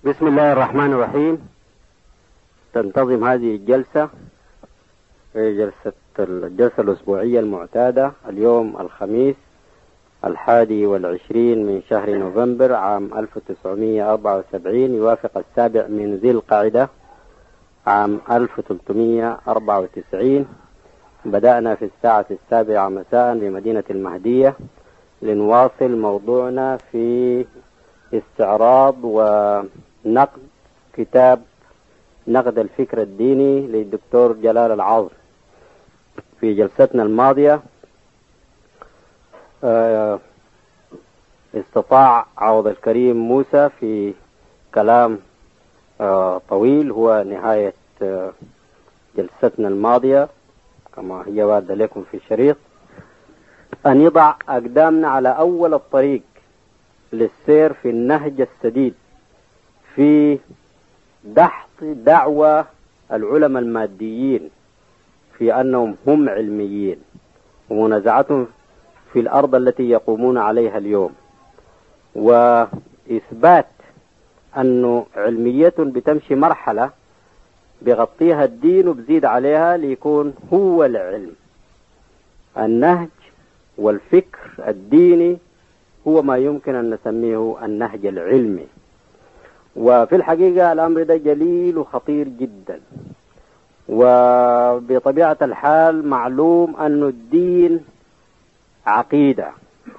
بسم الله الرحمن الرحيم تنتظم هذه الجلسة جلسة الجلسة الأسبوعية المعتادة اليوم الخميس الحادي والعشرين من شهر نوفمبر عام 1974 يوافق السابع من ذي القعدة عام 1394 بدأنا في الساعة السابعة مساء بمدينة المهدية لنواصل موضوعنا في استعراض ونقد كتاب نقد الفكر الديني للدكتور جلال العاظم في جلستنا الماضية استطاع عوض الكريم موسى في كلام طويل هو نهاية جلستنا الماضية كما هي واردة لكم في الشريط أن يضع أقدامنا على أول الطريق للسير في النهج السديد في دحض دعوى العلماء الماديين في أنهم هم علميين ومنازعتهم في الأرض التي يقومون عليها اليوم وإثبات أنه علمية بتمشي مرحلة بغطيها الدين وبزيد عليها ليكون هو العلم النهج والفكر الديني هو ما يمكن أن نسميه النهج العلمي وفي الحقيقة الأمر ده جليل وخطير جدا وبطبيعة الحال معلوم أن الدين عقيدة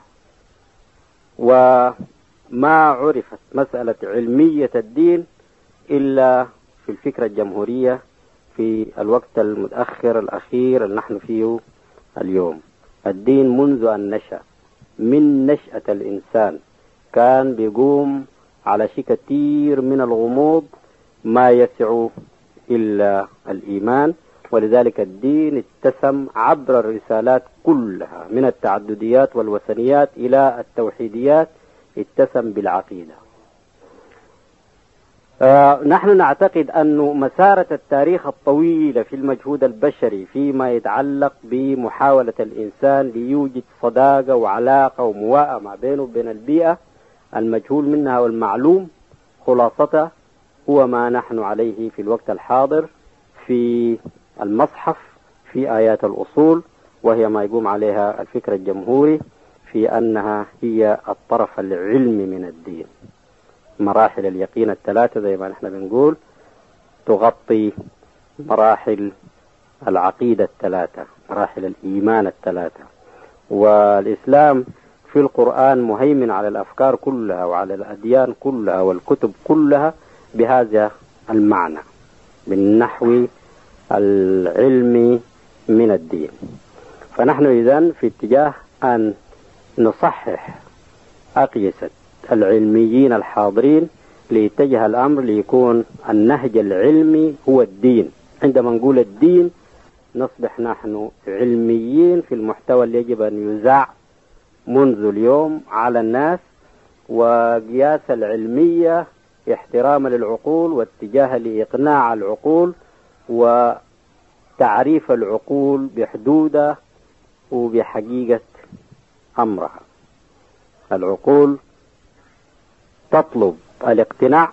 وما عرفت مسألة علمية الدين إلا في الفكرة الجمهورية في الوقت المتأخر الأخير اللي نحن فيه اليوم الدين منذ أن نشأ من نشأة الإنسان كان بيقوم على شيء كثير من الغموض ما يسع إلا الإيمان ولذلك الدين اتسم عبر الرسالات كلها من التعدديات والوثنيات إلى التوحيديات اتسم بالعقيدة آه نحن نعتقد أن مسارة التاريخ الطويلة في المجهود البشري فيما يتعلق بمحاولة الإنسان ليوجد صداقة وعلاقة ومواءة ما بينه وبين البيئة المجهول منها والمعلوم خلاصته هو ما نحن عليه في الوقت الحاضر في المصحف في آيات الأصول وهي ما يقوم عليها الفكر الجمهوري في أنها هي الطرف العلمي من الدين مراحل اليقين الثلاثة زي ما نحن بنقول تغطي مراحل العقيدة الثلاثة مراحل الإيمان الثلاثة والإسلام في القرآن مهيمن على الأفكار كلها وعلى الأديان كلها والكتب كلها بهذا المعنى بالنحو العلمي من الدين فنحن إذن في اتجاه أن نصحح أقيسة العلميين الحاضرين ليتجه الأمر ليكون النهج العلمي هو الدين عندما نقول الدين نصبح نحن علميين في المحتوى اللي يجب أن يذاع منذ اليوم على الناس وقياس العلمية احتراما للعقول واتجاه لإقناع العقول وتعريف العقول بحدودها وبحقيقة أمرها العقول تطلب الاقتناع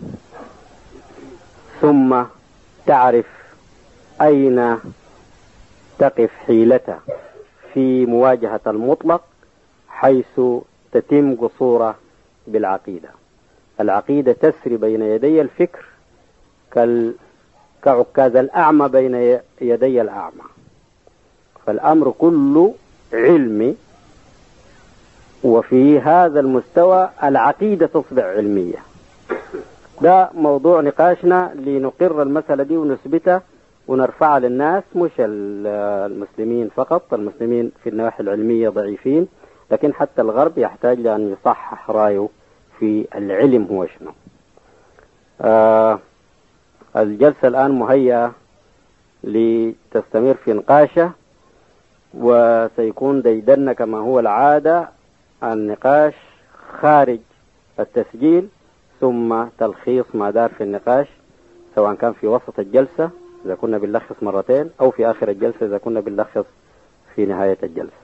ثم تعرف أين تقف حيلتها في مواجهة المطلق حيث تتم قصوره بالعقيدة العقيدة تسري بين يدي الفكر كال كعكاز الأعمى بين يدي الأعمى فالأمر كله علمي وفي هذا المستوى العقيدة تصبح علمية ده موضوع نقاشنا لنقر المسألة دي ونثبتها ونرفعها للناس مش المسلمين فقط المسلمين في النواحي العلمية ضعيفين لكن حتى الغرب يحتاج لأن يصحح رأيه في العلم هو شنو آه الجلسة الآن مهيئة لتستمر في نقاشه وسيكون ديدن كما هو العادة النقاش خارج التسجيل ثم تلخيص ما دار في النقاش سواء كان في وسط الجلسة إذا كنا بنلخص مرتين أو في آخر الجلسة إذا كنا بنلخص في نهاية الجلسة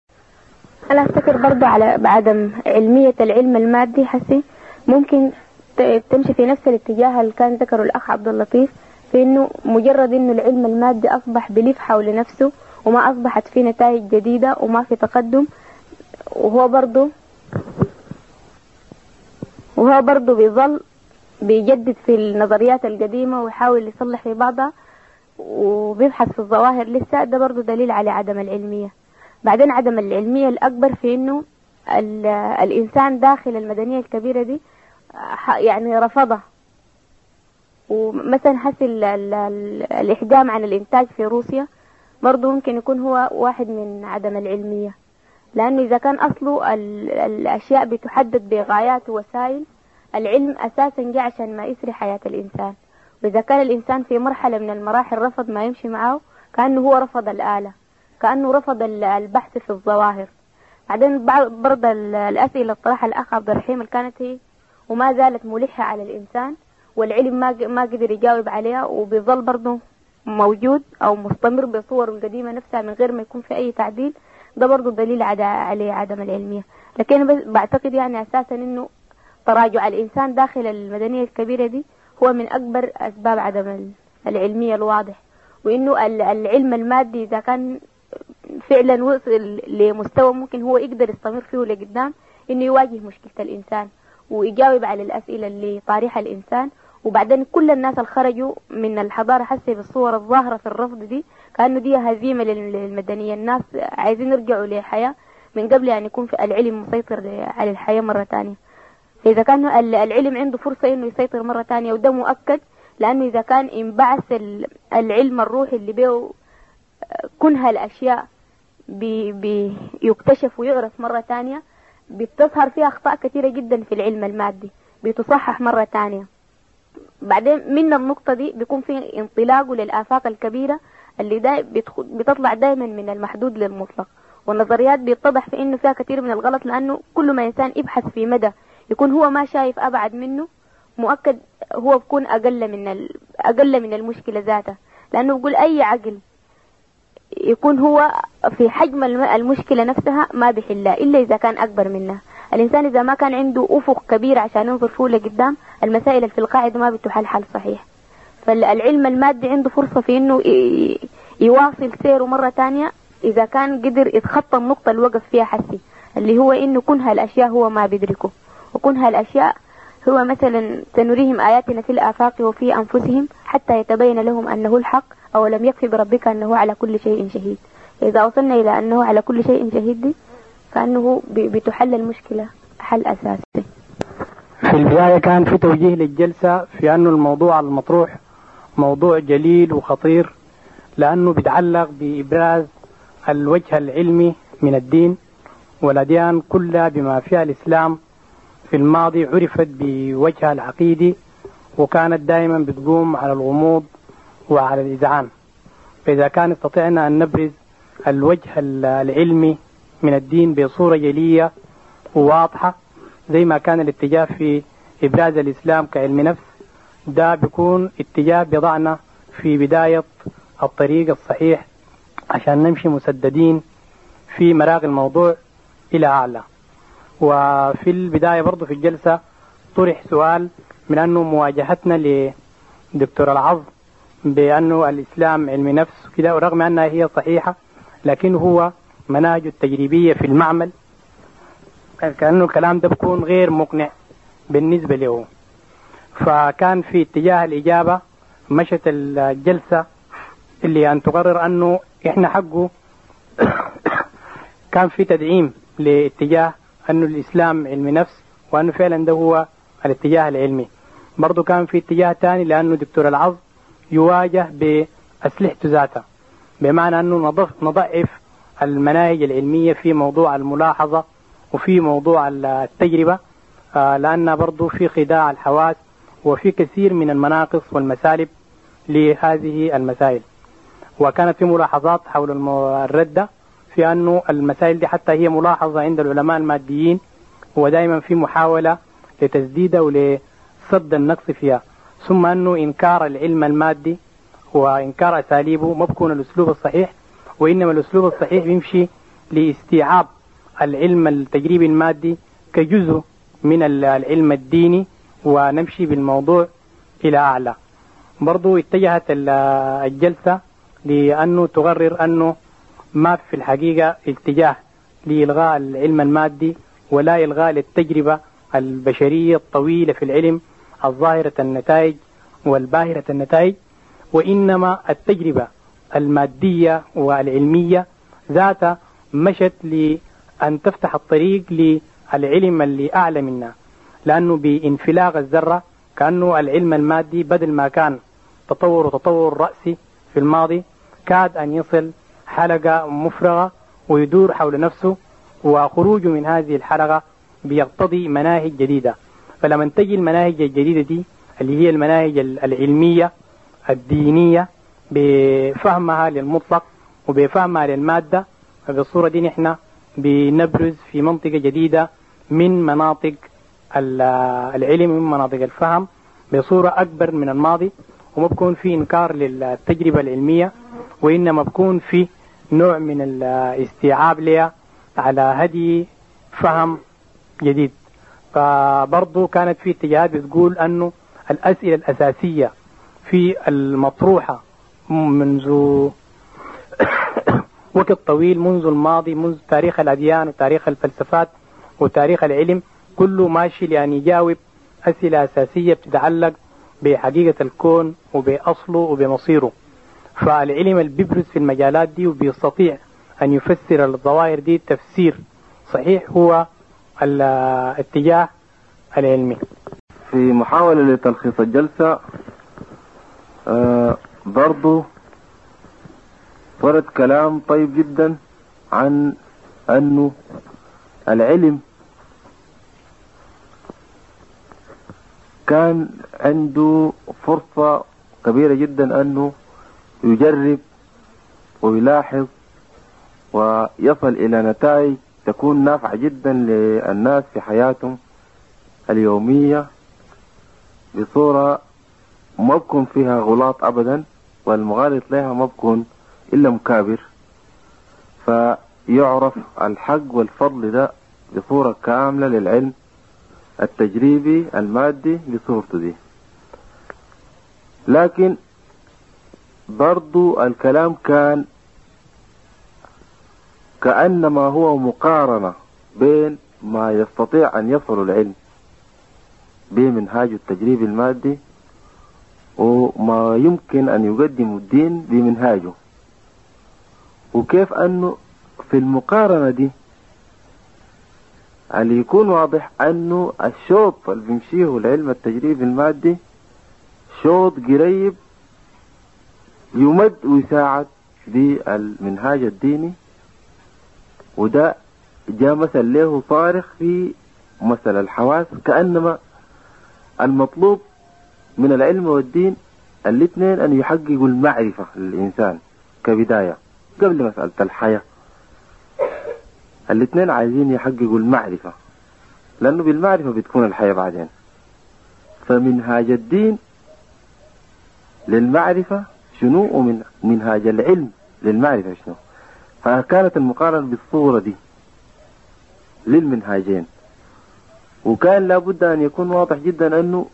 أنا أفتكر برضو على بعدم علمية العلم المادي حسي ممكن بتمشي في نفس الاتجاه اللي كان ذكره الأخ عبد اللطيف في إنه مجرد إنه العلم المادي أصبح بلف حول نفسه وما أصبحت فيه نتائج جديدة وما في تقدم وهو برضه وهو برضه بيظل بيجدد في النظريات القديمة ويحاول يصلح في بعضها وبيبحث في الظواهر لسه ده برضه دليل على عدم العلمية بعدين عدم العلمية الأكبر في إنه الإنسان داخل المدنية الكبيرة دي يعني رفضها ومثلا حسي الإحجام عن الإنتاج في روسيا برضه ممكن يكون هو واحد من عدم العلمية لأنه إذا كان أصله الأشياء بتحدد بغايات ووسائل العلم أساسا جاء عشان ما يسري حياة الإنسان وإذا كان الإنسان في مرحلة من المراحل رفض ما يمشي معه كأنه هو رفض الآلة كأنه رفض البحث في الظواهر بعدين برضه الأسئلة اللي طرحها الأخ عبد الرحيم اللي كانت هي وما زالت ملحة على الإنسان والعلم ما ما قدر يجاوب عليها وبيظل برضه موجود أو مستمر بصوره القديمة نفسها من غير ما يكون في أي تعديل ده برضه دليل عليه عدم العلمية لكن بس بعتقد يعني أساسا إنه تراجع الإنسان داخل المدنية الكبيرة دي هو من أكبر أسباب عدم العلمية الواضح وإنه العلم المادي إذا كان فعلا وصل لمستوى ممكن هو يقدر يستمر فيه لقدام إنه يواجه مشكلة الإنسان ويجاوب على الأسئلة اللي طارحها الإنسان وبعدين كل الناس اللي خرجوا من الحضارة حسي بالصور الظاهرة في الرفض دي كأنه دي هزيمة للمدنية الناس عايزين يرجعوا لحياة من قبل أن يكون في العلم مسيطر على الحياة مرة تانية إذا كان العلم عنده فرصة إنه يسيطر مرة تانية وده مؤكد لأنه إذا كان انبعث العلم الروحي اللي بيه كنها الأشياء بي بي يكتشف ويعرف مرة تانية بتظهر فيها أخطاء كثيرة جدا في العلم المادي بتصحح مرة تانية بعدين من النقطة دي بيكون في انطلاقه للآفاق الكبيرة اللي دا بتطلع دائما من المحدود للمطلق والنظريات بيتضح في انه فيها كثير من الغلط لانه كل ما انسان يبحث في مدى يكون هو ما شايف ابعد منه مؤكد هو بيكون اقل من ال... اقل من المشكله ذاتها لانه بيقول اي عقل يكون هو في حجم المشكله نفسها ما بيحلها الا اذا كان اكبر منها الانسان اذا ما كان عنده افق كبير عشان ينظر فيه لقدام المسائل اللي في القاعده ما بتحل حل صحيح فالعلم المادي عنده فرصه في انه يواصل سيره مره تانية اذا كان قدر يتخطى النقطه اللي وقف فيها حسي اللي هو انه كنها الاشياء هو ما بيدركه وكنها الاشياء هو مثلا سنريهم آياتنا في الآفاق وفي أنفسهم حتى يتبين لهم أنه الحق أو لم يكفي بربك أنه على كل شيء شهيد إذا وصلنا إلى أنه على كل شيء شهيد دي فأنه بتحل المشكلة حل أساسي في البداية كان في توجيه للجلسة في أنه الموضوع المطروح موضوع جليل وخطير لأنه بيتعلق بإبراز الوجه العلمي من الدين والأديان كلها بما فيها الإسلام في الماضي عرفت بوجهها العقيدي وكانت دائما بتقوم على الغموض وعلى الإذعان فإذا كان استطعنا أن نبرز الوجه العلمي من الدين بصورة جلية وواضحة زي ما كان الاتجاه في إبراز الإسلام كعلم نفس ده بيكون اتجاه بيضعنا في بداية الطريق الصحيح عشان نمشي مسددين في مراغ الموضوع إلى أعلى وفي البداية برضو في الجلسة طرح سؤال من أنه مواجهتنا لدكتور العظ بأنه الإسلام علم نفس وكذا ورغم أنها هي صحيحة لكن هو مناهج التجريبية في المعمل كأنه الكلام ده بيكون غير مقنع بالنسبة له فكان في اتجاه الإجابة مشت الجلسة اللي أن تقرر أنه إحنا حقه كان في تدعيم لاتجاه أنه الإسلام علم نفس وأنه فعلا ده هو الاتجاه العلمي برضه كان في اتجاه ثاني لأنه دكتور العظ يواجه بأسلحته ذاتها بمعنى أنه نضف نضعف المناهج العلمية في موضوع الملاحظة وفي موضوع التجربة لأن برضه في خداع الحواس وفي كثير من المناقص والمسالب لهذه المسائل وكانت في ملاحظات حول الردة في أنه المسائل دي حتى هي ملاحظة عند العلماء الماديين ودائما في محاولة لتسديدها ولسد النقص فيها ثم أنه إنكار العلم المادي وإنكار أساليبه ما بكون الأسلوب الصحيح وإنما الأسلوب الصحيح بيمشي لاستيعاب العلم التجريبي المادي كجزء من العلم الديني ونمشي بالموضوع إلى أعلى برضو اتجهت الجلسة لأنه تقرر أنه ما في الحقيقة اتجاه لإلغاء العلم المادي ولا إلغاء للتجربة البشرية الطويلة في العلم الظاهرة النتائج والباهرة النتائج وإنما التجربة المادية والعلمية ذات مشت لأن تفتح الطريق للعلم اللي أعلى منا لأنه بانفلاق الذرة كأنه العلم المادي بدل ما كان تطور وتطور رأسي في الماضي كاد أن يصل حلقة مفرغة ويدور حول نفسه وخروجه من هذه الحلقة بيقتضي مناهج جديدة فلما تجي المناهج الجديدة دي اللي هي المناهج العلمية الدينية بفهمها للمطلق وبفهمها للمادة فبالصورة دي نحن بنبرز في منطقة جديدة من مناطق العلم من مناطق الفهم بصورة أكبر من الماضي وما بكون في إنكار للتجربة العلمية وإنما بكون في نوع من الاستيعاب لها على هدي فهم جديد فبرضه كانت في اتجاهات بتقول أنه الأسئلة الأساسية في المطروحة منذ وقت طويل منذ الماضي منذ تاريخ الأديان وتاريخ الفلسفات وتاريخ العلم كله ماشي لأن يجاوب أسئلة أساسية بتتعلق بحقيقة الكون وبأصله وبمصيره فالعلم اللي بيبرز في المجالات دي وبيستطيع أن يفسر الظواهر دي تفسير صحيح هو الاتجاه العلمي في محاولة لتلخيص الجلسة آه برضو ورد كلام طيب جدا عن أنه العلم كان عنده فرصة كبيرة جدا أنه يجرب ويلاحظ ويصل إلى نتائج تكون نافعة جدا للناس في حياتهم اليومية بصورة ما بكون فيها غلاط أبدا والمغالط لها ما بكون إلا مكابر فيعرف الحق والفضل ده بصورة كاملة للعلم التجريبي المادي بصورته دي لكن برضو الكلام كان كأنما هو مقارنة بين ما يستطيع أن يصل العلم بمنهاج التجريب المادي وما يمكن أن يقدم الدين بمنهاجه وكيف أنه في المقارنة دي اللي يكون واضح أنه الشوط اللي بيمشيه العلم التجريبي المادي شوط قريب يمد ويساعد بالمنهاج الديني وده جاء مثل له صارخ في مثل الحواس كأنما المطلوب من العلم والدين الاثنين أن يحققوا المعرفة للإنسان كبداية قبل مسألة الحياة الاثنين عايزين يحققوا المعرفة لأنه بالمعرفة بتكون الحياة بعدين فمنهاج الدين للمعرفة شنو ومن منهاج العلم للمعرفة شنو فكانت المقارنة بالصورة دي للمنهاجين وكان لابد أن يكون واضح جدا أنه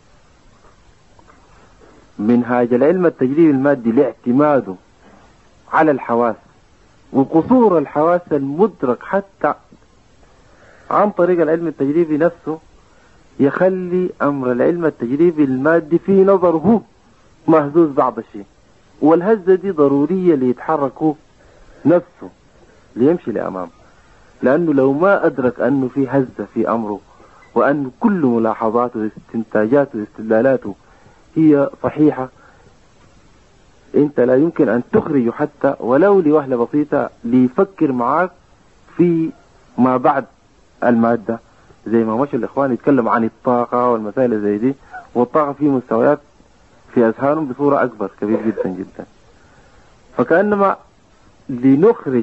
منهاج العلم التجريبي المادي لاعتماده على الحواس وقصور الحواس المدرك حتى عن طريق العلم التجريبي نفسه يخلي أمر العلم التجريبي المادي في نظره مهزوز بعض الشيء والهزة دي ضرورية ليتحركوا نفسه ليمشي لأمام لأنه لو ما أدرك أنه في هزة في أمره وأن كل ملاحظاته واستنتاجاته واستدلالاته هي صحيحة أنت لا يمكن أن تخرج حتى ولو لوهلة بسيطة ليفكر معك في ما بعد المادة زي ما مشى الإخوان يتكلم عن الطاقة والمسائل زي دي والطاقة في مستويات في أذهانهم بصورة أكبر كبير جدا جدا فكأنما لنخرج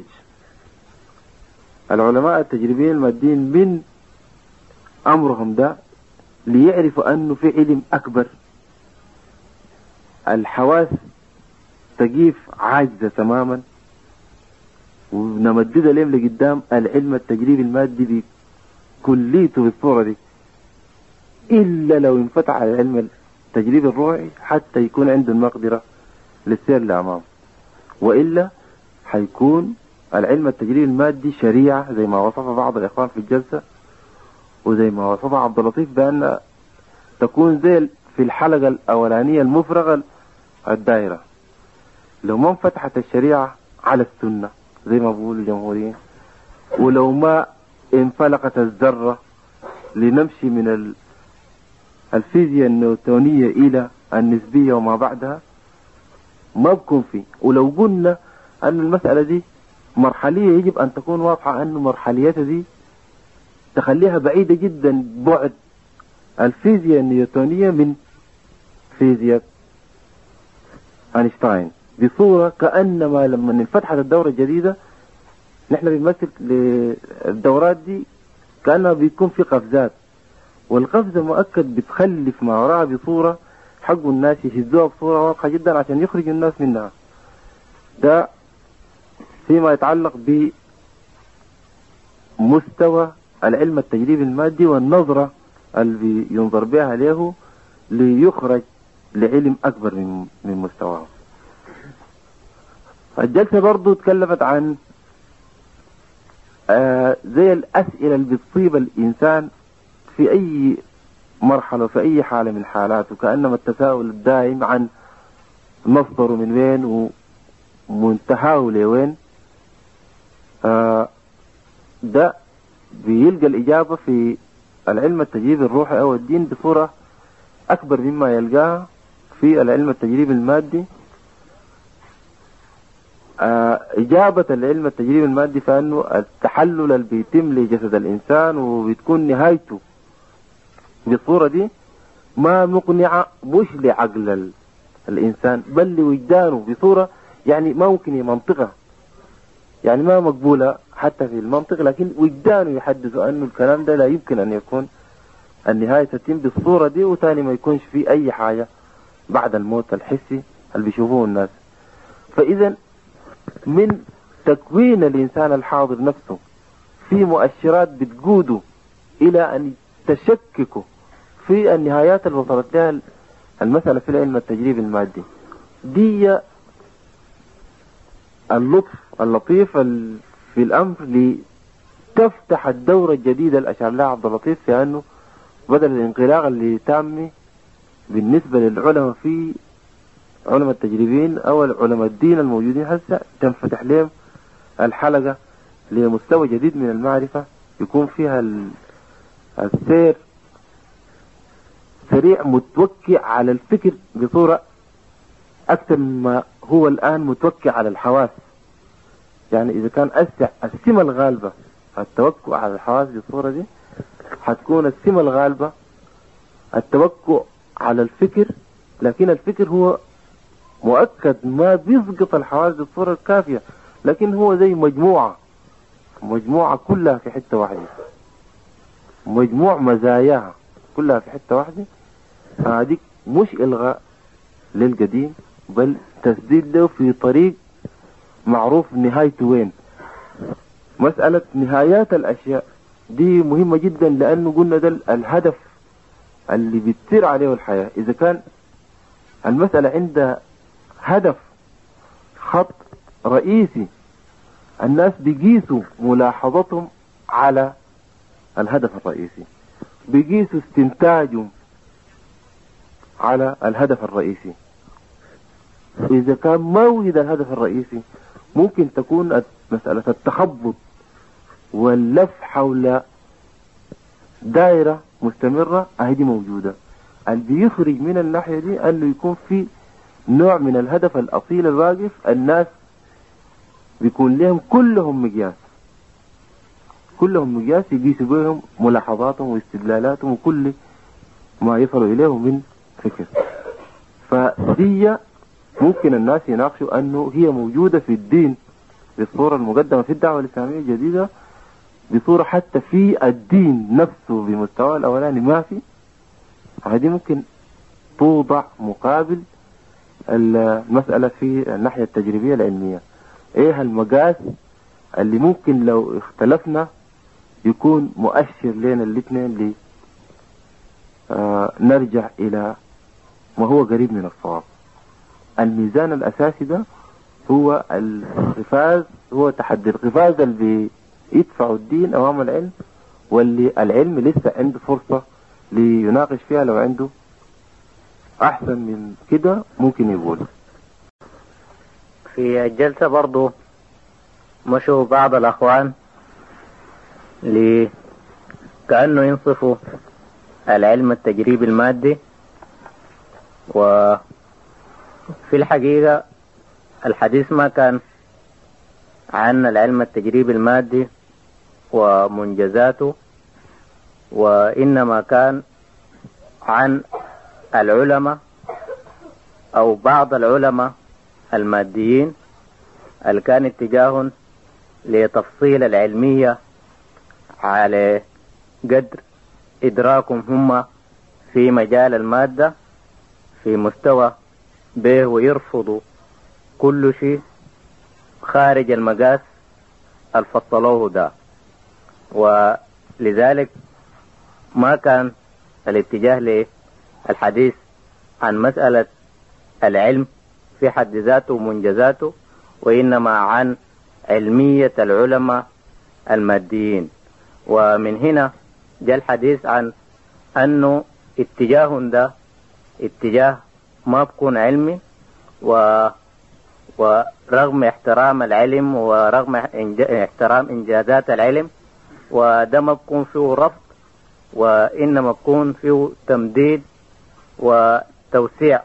العلماء التجريبيين الماديين من أمرهم ده ليعرفوا أنه في علم أكبر الحواس تقيف عاجزة تماما ونمددها لهم لقدام العلم التجريبي المادي بكليته بالصورة دي إلا لو انفتح على العلم التجريبي الروحي حتى يكون عنده المقدرة للسير لأمام وإلا حيكون العلم التجريبي المادي شريعة زي ما وصف بعض الإخوان في الجلسة وزي ما وصف عبد اللطيف بأن تكون زي في الحلقة الأولانية المفرغة الدائرة لو ما انفتحت الشريعة على السنة زي ما بيقولوا الجمهوريين ولو ما انفلقت الذرة لنمشي من الفيزياء النيوتونية إلى النسبية وما بعدها ما بكون فيه ولو قلنا أن المسألة دي مرحلية يجب أن تكون واضحة أن مرحليتها دي تخليها بعيدة جدا بعد الفيزياء النيوتونية من فيزياء أينشتاين بصورة كأنما لما انفتحت الدورة الجديدة نحن بنمثل للدورات دي كأنها بيكون في قفزات والقفزة مؤكد بتخلف ما وراها بصورة حق الناس يهزوها بصورة واضحة جدا عشان يخرجوا الناس منها ده فيما يتعلق بمستوى العلم التجريبي المادي والنظرة اللي ينظر بها له ليخرج لعلم أكبر من من مستواه الجلسة برضو تكلمت عن آه زي الأسئلة اللي بتصيب الإنسان في أي مرحلة في أي حالة من حالاته كأنما التساؤل الدائم عن مصدره من وين ومنتهاه لوين آه ده بيلقى الإجابة في العلم التجريبي الروحي أو الدين بصورة أكبر مما يلقاها في العلم التجريبي المادي آه إجابة العلم التجريبي المادي فأنه التحلل اللي بيتم لجسد الإنسان وبتكون نهايته بالصورة دي ما مقنعة مش لعقل الإنسان بل لوجدانه بصورة يعني ما ممكن يمنطقها يعني ما مقبولة حتى في المنطق لكن وجدانه يحدث أنه الكلام ده لا يمكن أن يكون النهاية تتم بالصورة دي وتاني ما يكونش في أي حاجة بعد الموت الحسي اللي بيشوفوه الناس فإذا من تكوين الإنسان الحاضر نفسه في مؤشرات بتقوده إلى أن تشككه في النهايات اللي وصلت لها المسألة في العلم التجريبي المادي دي اللطف اللطيف في الأمر لتفتح الدورة الجديدة اللي أشار لها عبد اللطيف في أنه بدل الانقلاق اللي تام بالنسبة للعلماء في علماء التجريبيين أو علماء الدين الموجودين هسه تنفتح لهم الحلقة لمستوى جديد من المعرفة يكون فيها السير سريع متوكي على الفكر بصورة أكثر مما هو الآن متوكي على الحواس يعني إذا كان أسع السمة الغالبة التوكل على الحواس بالصورة دي حتكون السمة الغالبة التوكل على الفكر لكن الفكر هو مؤكد ما بيسقط الحواس بالصورة الكافية لكن هو زي مجموعة مجموعة كلها في حتة واحدة مجموع مزاياها كلها في حتة واحدة هذيك مش إلغاء للقديم بل تسديد له في طريق معروف نهايته وين مسألة نهايات الأشياء دي مهمة جدا لأنه قلنا ده الهدف اللي بتسير عليه الحياة إذا كان المسألة عندها هدف خط رئيسي الناس بيقيسوا ملاحظتهم على الهدف الرئيسي بيقيسوا استنتاجهم على الهدف الرئيسي إذا كان ما وجد الهدف الرئيسي ممكن تكون مسألة التخبط واللف حول دائرة مستمرة أهدي موجودة اللي بيخرج من الناحية دي أنه يكون في نوع من الهدف الأصيل الواقف الناس بيكون لهم كلهم مقياس كلهم مقياس يقيسوا بهم ملاحظاتهم واستدلالاتهم وكل ما يصلوا إليه من فكر فدي ممكن الناس يناقشوا أنه هي موجودة في الدين بالصورة المقدمة في الدعوة الإسلامية الجديدة بصورة حتى في الدين نفسه بمستوى الأولاني ما في هذه ممكن توضع مقابل المسألة في الناحية التجريبية العلمية ايه المقاس اللي ممكن لو اختلفنا يكون مؤشر لنا الاثنين آه نرجع إلى ما هو قريب من الصواب الميزان الأساسي ده هو القفاز هو تحدي القفاز اللي بيدفع الدين أمام العلم واللي العلم لسه عنده فرصة ليناقش فيها لو عنده أحسن من كده ممكن يقول في الجلسة برضو مشوا بعض الأخوان ل كأنه ينصفوا العلم التجريبي المادي وفي الحقيقة الحديث ما كان عن العلم التجريبي المادي ومنجزاته وإنما كان عن العلماء أو بعض العلماء الماديين اللي كان اتجاه لتفصيل العلمية على قدر إدراكهم هم في مجال المادة في مستوى به ويرفضوا كل شيء خارج المقاس الفصلوه ده ولذلك ما كان الاتجاه للحديث عن مسألة العلم في حد ذاته ومنجزاته وإنما عن علمية العلماء الماديين ومن هنا جاء الحديث عن أنه اتجاه ده اتجاه ما بكون علمي و ورغم احترام العلم ورغم احترام إنجازات العلم وده ما بكون فيه رفض وإنما بكون فيه تمديد وتوسيع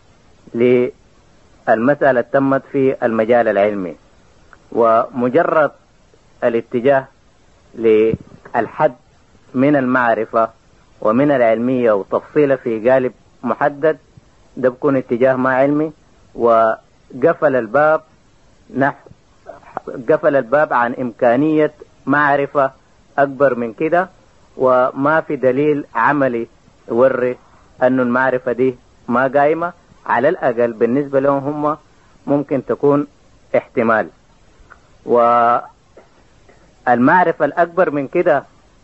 للمسألة تمت في المجال العلمي ومجرد الاتجاه للحد من المعرفة ومن العلمية وتفصيله في قالب محدد ده بكون اتجاه ما علمي وقفل الباب نحو قفل الباب عن إمكانية معرفة أكبر من كده وما في دليل عملي يوري أن المعرفة دي ما قايمة على الأقل بالنسبة لهم هم ممكن تكون احتمال والمعرفة الأكبر من كده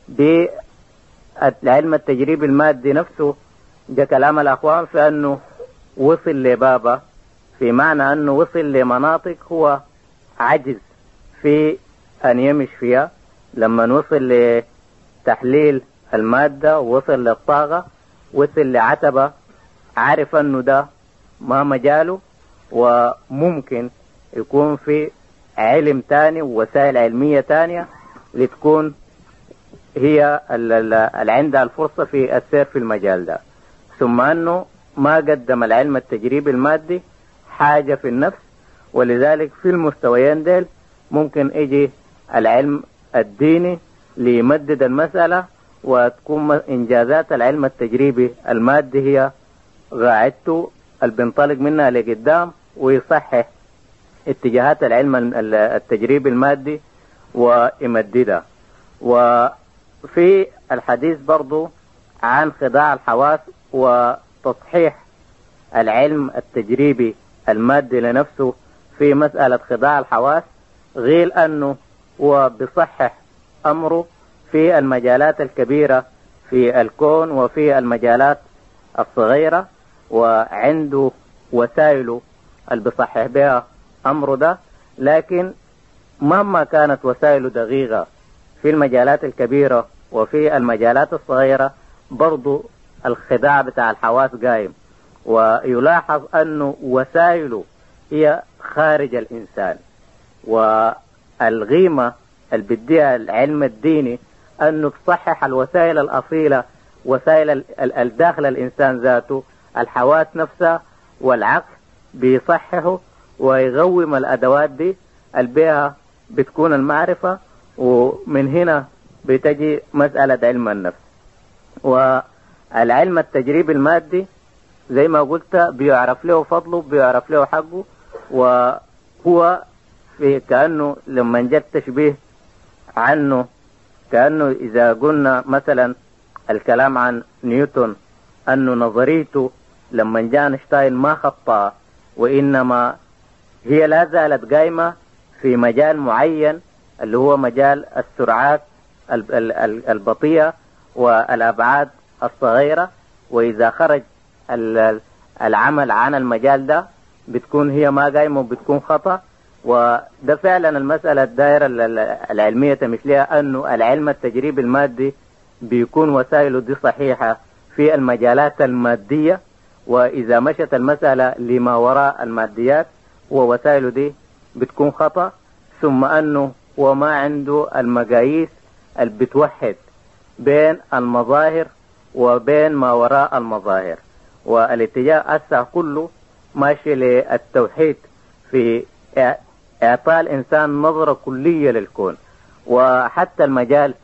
بالعلم التجريبي المادي نفسه ده كلام الأخوان في أنه وصل لبابا في معنى أنه وصل لمناطق هو عجز في أن يمش فيها لما وصل لتحليل المادة وصل للطاقة وصل لعتبة عارف أنه ده ما مجاله وممكن يكون في علم تاني ووسائل علمية تانية لتكون هي اللي عندها الفرصة في السير في المجال ده ثم أنه ما قدم العلم التجريبي المادي حاجة في النفس ولذلك في المستويين ديل ممكن يجي العلم الديني ليمدد المسألة وتكون إنجازات العلم التجريبي المادي هي قاعدته اللي بينطلق منها لقدام ويصحح اتجاهات العلم التجريبي المادي ويمددها وفي الحديث برضو عن خداع الحواس وتصحيح العلم التجريبي المادي لنفسه في مسألة خداع الحواس غير أنه هو بصحح أمره في المجالات الكبيرة في الكون وفي المجالات الصغيرة وعنده وسائله اللي بصحح بها أمره ده لكن مهما كانت وسائله دقيقة في المجالات الكبيرة وفي المجالات الصغيرة برضو الخداع بتاع الحواس قايم ويلاحظ أنه وسائله هي خارج الإنسان والغيمة اللي بديها العلم الديني أنه تصحح الوسائل الأصيلة وسائل الداخل الإنسان ذاته الحواس نفسها والعقل بيصححوا ويغوم الأدوات دي البيها بتكون المعرفة ومن هنا بتجي مسألة علم النفس والعلم التجريبي المادي زي ما قلت بيعرف له فضله بيعرف له حقه وهو في كأنه لما جاء التشبيه عنه كأنه إذا قلنا مثلا الكلام عن نيوتن أنه نظريته لما جاء أينشتاين ما خطأ وإنما هي لا زالت قايمة في مجال معين اللي هو مجال السرعات البطيئة والأبعاد الصغيرة وإذا خرج العمل عن المجال ده بتكون هي ما قايمة وبتكون خطأ وده فعلا المسألة الدائرة العلمية مثلها أنه العلم التجريبي المادي بيكون وسائله دي صحيحة في المجالات المادية وإذا مشت المسألة لما وراء الماديات ووسائله دي بتكون خطأ ثم أنه وما عنده المقاييس اللي بتوحد بين المظاهر وبين ما وراء المظاهر والاتجاه أسع كله ماشي للتوحيد في إعطاء الإنسان نظرة كلية للكون وحتى المجال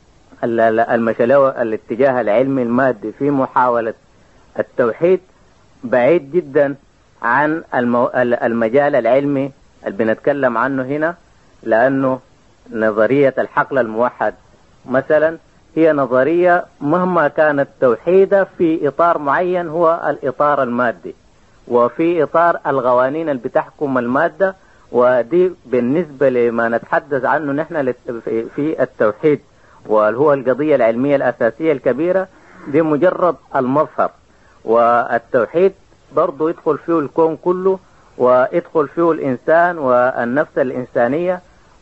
المشلوى الاتجاه العلمي المادي في محاولة التوحيد بعيد جدا عن المجال العلمي اللي بنتكلم عنه هنا لأنه نظرية الحقل الموحد مثلا هي نظرية مهما كانت توحيدها في إطار معين هو الإطار المادي وفي إطار القوانين اللي بتحكم المادة ودي بالنسبة لما نتحدث عنه نحن في التوحيد وهو القضية العلمية الأساسية الكبيرة دي مجرد المظهر والتوحيد برضه يدخل فيه الكون كله ويدخل فيه الإنسان والنفس الإنسانية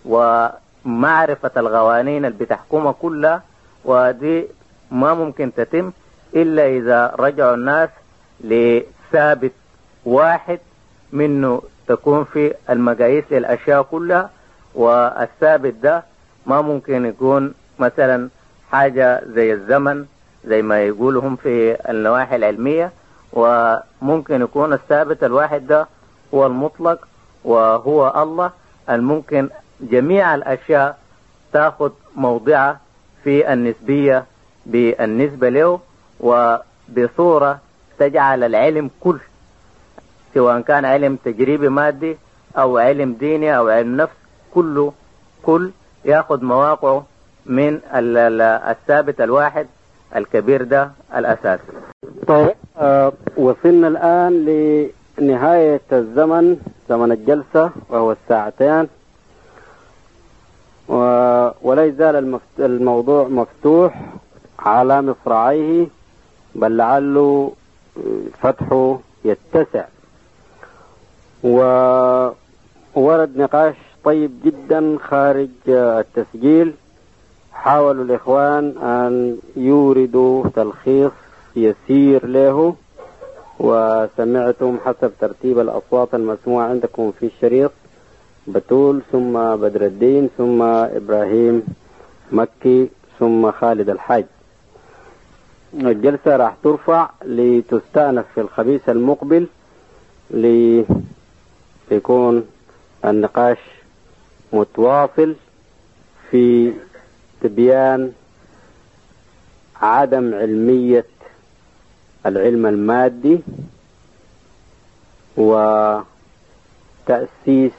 ومعرفة القوانين اللي بتحكمها كلها ودي ما ممكن تتم إلا إذا رجعوا الناس لثابت واحد منه تكون في المقاييس للأشياء كلها والثابت ده ما ممكن يكون مثلا حاجة زي الزمن زي ما يقولوا هم في النواحي العلمية وممكن يكون الثابت الواحد ده هو المطلق وهو الله الممكن جميع الأشياء تأخذ موضعها في النسبية بالنسبة له وبصورة تجعل العلم كل سواء كان علم تجريبي مادي أو علم ديني أو علم نفس كله كل ياخذ مواقعه من الثابت الواحد الكبير ده الأساسي طيب آه وصلنا الآن لنهاية الزمن زمن الجلسة وهو الساعتين و... ولا يزال المفت... الموضوع مفتوح على مصراعيه بل لعله فتحه يتسع وورد نقاش طيب جدا خارج التسجيل حاولوا الإخوان أن يوردوا تلخيص يسير له وسمعتم حسب ترتيب الأصوات المسموعة عندكم في الشريط بتول ثم بدر الدين ثم إبراهيم مكي ثم خالد الحاج الجلسة راح ترفع لتستأنف في الخميس المقبل ليكون النقاش متواصل في تبيان عدم علمية العلم المادي وتأسيس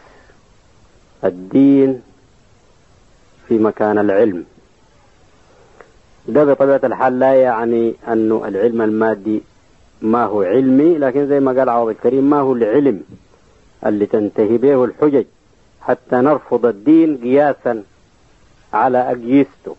الدين في مكان العلم ده بطبيعة الحال لا يعني أنه العلم المادي ما هو علمي لكن زي ما قال عوض الكريم ما هو العلم اللي تنتهي به الحجج حتى نرفض الدين قياسا على أجيسته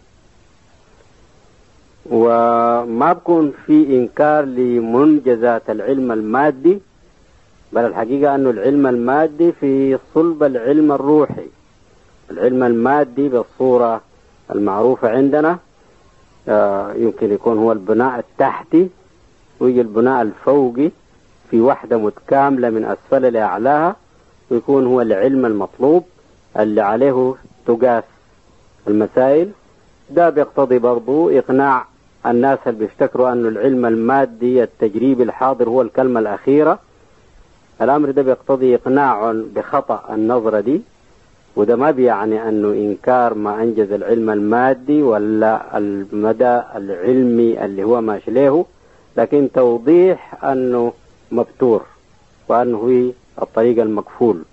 وما بكون في إنكار لمنجزات العلم المادي بل الحقيقة أنه العلم المادي في صلب العلم الروحي العلم المادي بالصورة المعروفة عندنا آه يمكن يكون هو البناء التحتي ويجي البناء الفوقي في وحدة متكاملة من أسفل لأعلاها ويكون هو العلم المطلوب اللي عليه تقاس المسائل ده بيقتضي برضو إقناع الناس اللي بيفتكروا أن العلم المادي التجريبي الحاضر هو الكلمة الأخيرة الأمر ده بيقتضي إقناع بخطأ النظرة دي وده ما بيعني أنه إنكار ما أنجز العلم المادي ولا المدى العلمي اللي هو ماشي له لكن توضيح أنه مبتور وأنه هو الطريق المكفول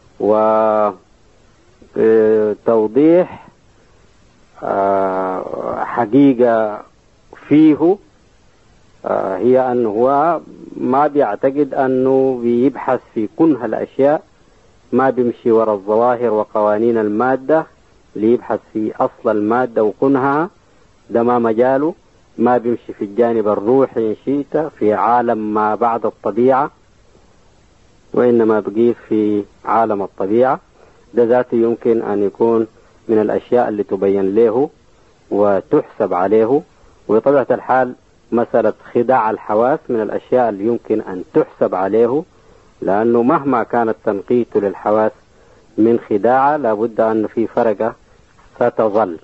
وتوضيح حقيقة فيه هي أنه هو ما بيعتقد أنه بيبحث في كنه الأشياء ما بيمشي وراء الظواهر وقوانين المادة ليبحث في أصل المادة وكنها ده ما مجاله ما بيمشي في الجانب الروحي إن شئت في عالم ما بعد الطبيعة وإنما بقيف في عالم الطبيعة ده ذاته يمكن أن يكون من الأشياء اللي تبين له وتحسب عليه وبطبيعة الحال مسألة خداع الحواس من الأشياء اللي يمكن أن تحسب عليه لأنه مهما كانت تنقيته للحواس من خداعة لابد أن في فرقة ستظل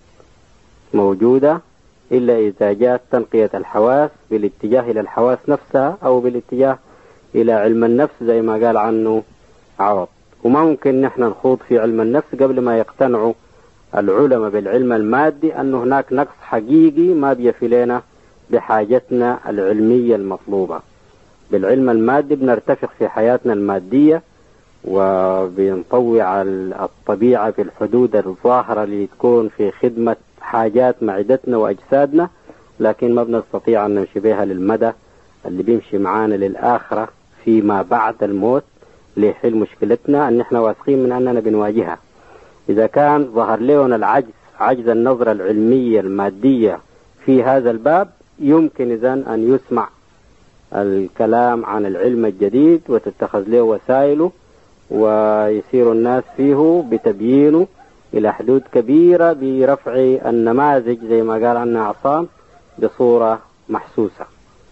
موجودة إلا إذا جاءت تنقية الحواس بالاتجاه إلى الحواس نفسها أو بالاتجاه إلى علم النفس زي ما قال عنه عوض وما ممكن نحن نخوض في علم النفس قبل ما يقتنعوا العلماء بالعلم المادي أن هناك نقص حقيقي ما بيفي لنا بحاجتنا العلمية المطلوبة بالعلم المادي بنرتفق في حياتنا المادية وبنطوع الطبيعة في الحدود الظاهرة اللي تكون في خدمة حاجات معدتنا وأجسادنا لكن ما بنستطيع أن نمشي بها للمدى اللي بيمشي معانا للآخرة فيما بعد الموت ليحل مشكلتنا أن احنا واثقين من أننا بنواجهها إذا كان ظهر لنا العجز عجز النظرة العلمية المادية في هذا الباب يمكن إذا أن يسمع الكلام عن العلم الجديد وتتخذ له وسائله ويسير الناس فيه بتبيينه إلى حدود كبيرة برفع النماذج زي ما قال عنا عصام بصورة محسوسة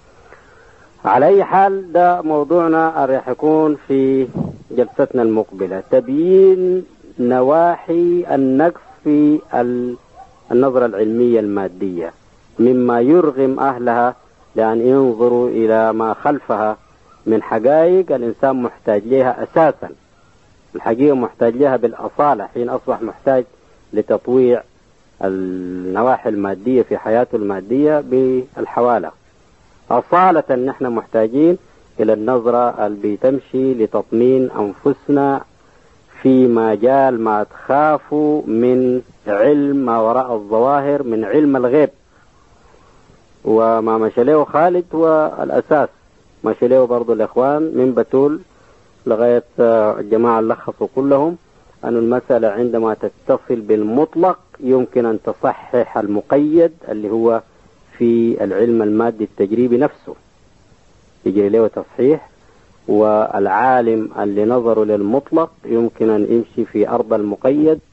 على أي حال ده موضوعنا راح يكون في جلستنا المقبلة تبيين نواحي النقص في النظرة العلمية المادية مما يرغم أهلها لأن ينظروا إلى ما خلفها من حقائق الإنسان محتاج لها أساسا الحقيقة محتاج لها بالأصالة حين أصبح محتاج لتطويع النواحي المادية في حياته المادية بالحوالة أصالة نحن محتاجين إلى النظرة اللي بتمشي لتطمين أنفسنا في مجال ما تخافوا من علم ما وراء الظواهر من علم الغيب وما مشى له خالد هو الأساس مشى له برضو الإخوان من بتول لغاية الجماعة لخصوا كلهم أن المسألة عندما تتصل بالمطلق يمكن أن تصحح المقيد اللي هو في العلم المادي التجريبي نفسه يجري له تصحيح والعالم اللي نظره للمطلق يمكن أن يمشي في أرض المقيد